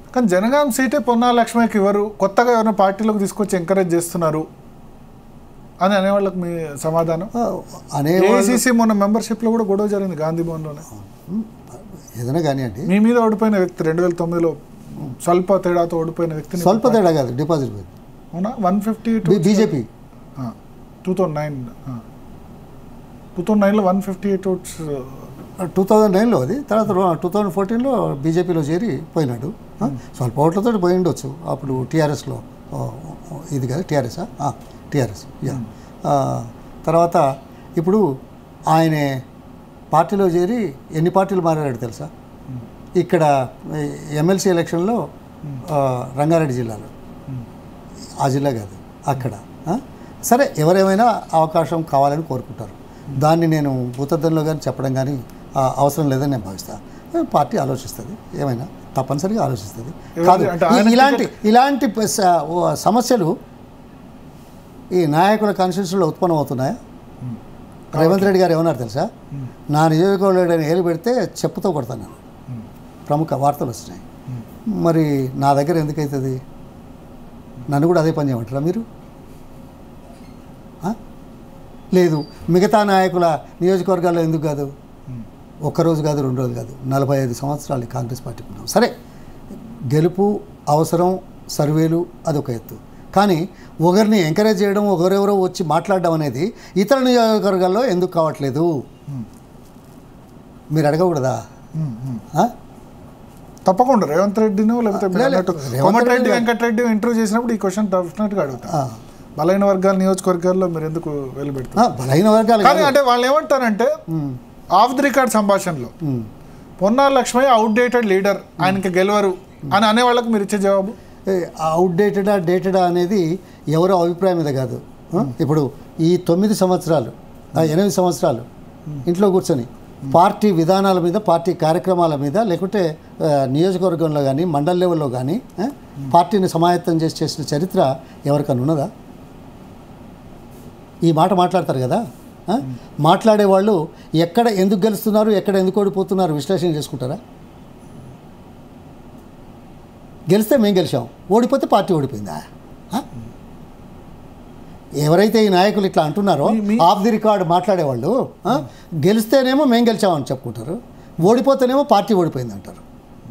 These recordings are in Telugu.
కానీ జనగాం సీటే పొన్నాల లక్ష్మయ్యకి ఇవ్వరు కొత్తగా ఎవరైనా పార్టీలోకి తీసుకొచ్చి ఎంకరేజ్ చేస్తున్నారు అని అనేవాళ్ళకి మీ సమాధానం ఆ, అనేవాళ్ళు ఏఐసీసీ మొన్న మెంబర్షిప్లో కూడా గొడవ జరిగింది గాంధీ భవన్లోనే ఏదైనా కానివ్వండి మీ మీద ఓడిపోయిన వ్యక్తి రెండు వేల తొమ్మిదిలో స్వల్ప తేడాతో ఓడిపోయిన వ్యక్తిని స్వల్ప తేడా కాదు డిపాజిట్ పోయింది అవునా one fifty B- BJP two thousand nine two thousand నైన్లో one fifty eight votes two thousand నైన్లో అది తర్వాత టూ థౌజండ్ ఫోర్టీన్లో బీజేపీలో చేరి పోయినాడు ఆ, స్వల్ప ఓట్లతో పోయి ఉండొచ్చు అప్పుడు టీఆర్ఎస్లో ఇది కదా టీఆర్ఎస్ టీఆర్ఎస్ యా ఆ, తర్వాత ఇప్పుడు ఆయనే పార్టీలో చేరి ఎన్ని పార్టీలు మారాడు తెలుసా ఇక్కడ ఎమ్మెల్సీ ఎలక్షన్లో ఆ, రంగారెడ్డి జిల్లాలో ఆ జిల్లా కాదు అక్కడ ఆ? సరే ఎవరేమైనా అవకాశం కావాలని కోరుకుంటారు దాన్ని నేను భూతద్దంలో కానీ చెప్పడం కానీ ఆ, అవసరం లేదని నేను భావిస్తాను పార్టీ ఆలోచిస్తుంది ఏమైనా తప్పనిసరిగా ఆలోచిస్తుంది కాదు అంటే ఈ- ఆయన ఇలాంటి ఇలాంటి ప- స- ఓ సమస్యలు ఈ నాయకుల కాన్స్టిట్యూషన్లో ఉత్పన్నం అవుతున్నాయా రేవంత్ రెడ్డి గారు ఏమన్నారు తెలుసా నా నియోజకవర్గం ఏలు పెడితే చెప్పుతో కొడతాను నేను ప్రముఖ వార్తలు వస్తున్నాయి మరి నా దగ్గర ఎందుకు అవుతుంది నన్ను కూడా అదే పని చేయమంటారా మీరు ఆ? లేదు మిగతా నాయకుల నియోజకవర్గాల్లో ఎందుకు కాదు ఒక్కరోజు కాదు రెండు రోజులు కాదు నలభై ఐదు సంవత్సరాలు ఈ కాంగ్రెస్ పార్టీకి ఉన్నాం సరే గెలుపు అవసరం సర్వేలు అదొక ఎత్తు కానీ ఒకరిని ఎంకరేజ్ చేయడం ఒకరెవరో వచ్చి మాట్లాడడం అనేది ఇతర నియోజకవర్గాల్లో ఎందుకు కావట్లేదు మీరు అడగకూడదా ఆ? తప్పకుండా రేవంత్ రెడ్డినో లేకపోతే మీరు లే, లే, అన్నట్టు రేవంత్ కోమటిరెడ్డి రెడ్డి వెంకటరెడ్డి ఇంటర్వ్యూ చేసినప్పుడు ఈ క్వశ్చన్ డెఫినెట్గా అడుగుతా ఆ. బలైన వర్గాల నియోజకవర్గాల్లో మీరు ఎందుకు వెళ్ళిపెడతారు ఆ, బలహీన వర్గాలు కానీ కాదు. అంటే వాళ్ళు ఏమంటారంటే ఉమ్, ఆఫ్ ది రికార్డ్ సంభాషణలో ఉమ్. పొన్నాల లక్ష్మయ్య అవుట్డేటెడ్ లీడర్ ఆయనకి గెలవరు అని అనే వాళ్ళకి మీరు ఇచ్చే జవాబు అవుట్డేటెడా డేటెడా అనేది ఎవరో అభిప్రాయం మీద కాదు ఆ? ఇప్పుడు ఈ తొమ్మిది సంవత్సరాలు ఆ, ఎనిమిది సంవత్సరాలు ఇంట్లో కూర్చొని పార్టీ విధానాల మీద పార్టీ కార్యక్రమాల మీద లేకుంటే ఆ, నియోజకవర్గంలో కానీ మండల లెవెల్లో కానీ ఆ, పార్టీని సమాయత్తం చేసి చేసిన చరిత్ర ఎవరికన్నా ఉన్నదా ఈ మాట మాట్లాడతారు కదా ఆ? మాట్లాడే వాళ్ళు ఎక్కడ ఎందుకు గెలుస్తున్నారు ఎక్కడ ఎందుకు ఓడిపోతున్నారు విశ్లేషణ చేసుకుంటారా గెలిస్తే మేము గెలిచాం ఓడిపోతే పార్టీ ఓడిపోయిందా ఆ? ఎవరైతే ఈ నాయకులు ఇట్లా అంటున్నారో ఆఫ్ ది రికార్డ్ మాట్లాడేవాళ్ళు ఆ? గెలిస్తేనేమో మేము గెలిచామని చెప్పుకుంటారు ఓడిపోతేనేమో పార్టీ ఓడిపోయింది అంటారు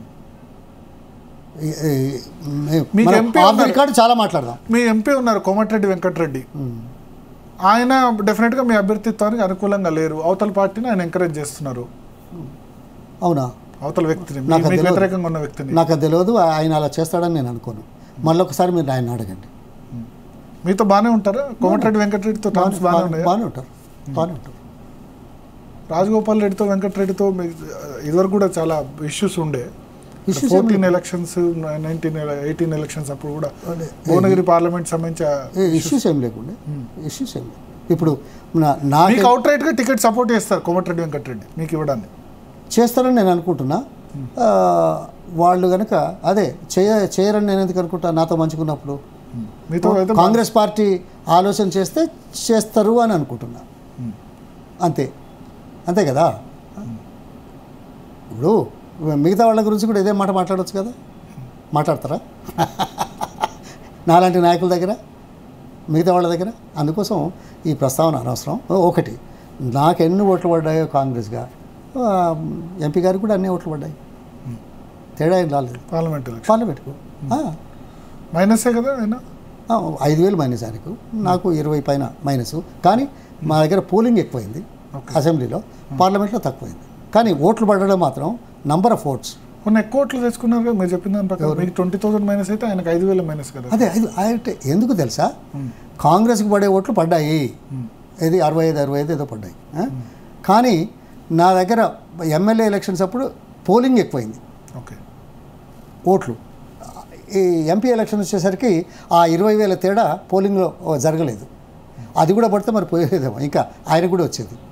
ఈ- ఈ- మీకు మనం MP ఆఫ్ ది ఉన్నారు. రికార్డ్ చాలా మాట్లాడదాం మీ ఎంపీ ఉన్నారు కోమటిరెడ్డి వెంకటరెడ్డి ఆయన డెఫినెట్గా మీ అభ్యర్థిత్వానికి అనుకూలంగా లేరు అవతల పార్టీని ఆయన ఎంకరేజ్ చేస్తున్నారు అవునా అవతల వ్యక్తిని మీ- నాకు అది మీకు తెలియదు. వ్యతిరేకంగా ఉన్న వ్యక్తిని నాకు అది తెలియదు ఆయన అలా చేస్తాడని నేను అనుకోను మళ్ళీ ఒకసారి మీరు ఆయన అడగండి మీతో బాగానే ఉంటారా కోమటిరెడ్డి వెంకటరెడ్డితో టర్మ్స్ బాగానే ఉన్నాయా బాగానే ఉంటారు బాగానే ఉంటారు రాజగోపాల్ రెడ్డితో వెంకటరెడ్డితో మీ- ఇదివరకు కూడా చాలా ఇష్యూస్ ఉండే Issues fourteen elections nineteen eighteen elections అప్పుడు కూడా భువనగిరి పార్లమెంట్ సంబంధించి ఇష్యూస్ ఏం లేకుండా ఇష్యూస్ ఏం లేవు ఇప్పుడు నా- నా మీకు అవుట్ రైట్ గా టికెట్ సపోర్ట్ చేస్తారు కోమటిరెడ్డి వెంకటరెడ్డి మీకు ఇవ్వడాన్ని చేస్తారని నేను అనుకుంటున్నా ఆ, వాళ్ళు కనుక అదే చేయ చేయరని నేను ఎందుకు అనుకుంటా నాతో మంచుకున్నప్పుడు మీతో అయితే కాంగ్రెస్ పార్టీ ఆలోచన చేస్తే చేస్తారు అని అనుకుంటున్నా అంతే అంతే కదా ఇప్పుడు మిగతా వాళ్ళ గురించి కూడా ఇదే మాట మాట్లాడవచ్చు కదా మాట్లాడతారా నాలాంటి నాయకుల దగ్గర మిగతా వాళ్ళ దగ్గర అందుకోసం ఈ ప్రస్తావన అనవసరం ఒకటి నాకు ఎన్ని ఓట్లు పడ్డాయో కాంగ్రెస్గా ఆ, ఎంపీ గారికి కూడా అన్ని ఓట్లు పడ్డాయి తేడా ఏం రాలేదు పార్లమెంట్ ఎలక్షన్ పార్లమెంట్కు ఆ, మైనసే కదా ఆయన ఆ, ఐదు వేలు మైనస్ ఆయనకు నాకు ఇరవై పైన మైనస్ కానీ మా దగ్గర పోలింగ్ ఎక్కువైంది అసెంబ్లీలో పార్లమెంట్లో తక్కువైంది కానీ ఓట్లు పడడం మాత్రం నంబర్ ఆఫ్ ఓట్స్ కొన్ని ఎక్కువ ఓట్లు తెచ్చుకున్నారు కదా మీరు చెప్పిన దాని ప్రకారం మీకు ట్వంటీ థౌసండ్ మైనస్ అయితే ఆయనకు ఐదు వేల మైనస్ కదా అదే అది అంటే ఎందుకు తెలుసా కాంగ్రెస్కి పడే ఓట్లు పడ్డాయి ఇది అరవై ఐదు అరవై ఐదు ఏదో పడ్డాయి ఆ? కానీ నా దగ్గర ఎమ్మెల్యే ఎలక్షన్స్ అప్పుడు పోలింగ్ ఎక్కువైంది ఓకే ఓట్లు ఈ ఎంపీ ఎలక్షన్ వచ్చేసరికి ఆ ఇరవై వేల తేడా పోలింగ్లో జరగలేదు అది కూడా పడితే మరి పోయేదేమో ఇంకా ఆయన కూడా వచ్చేది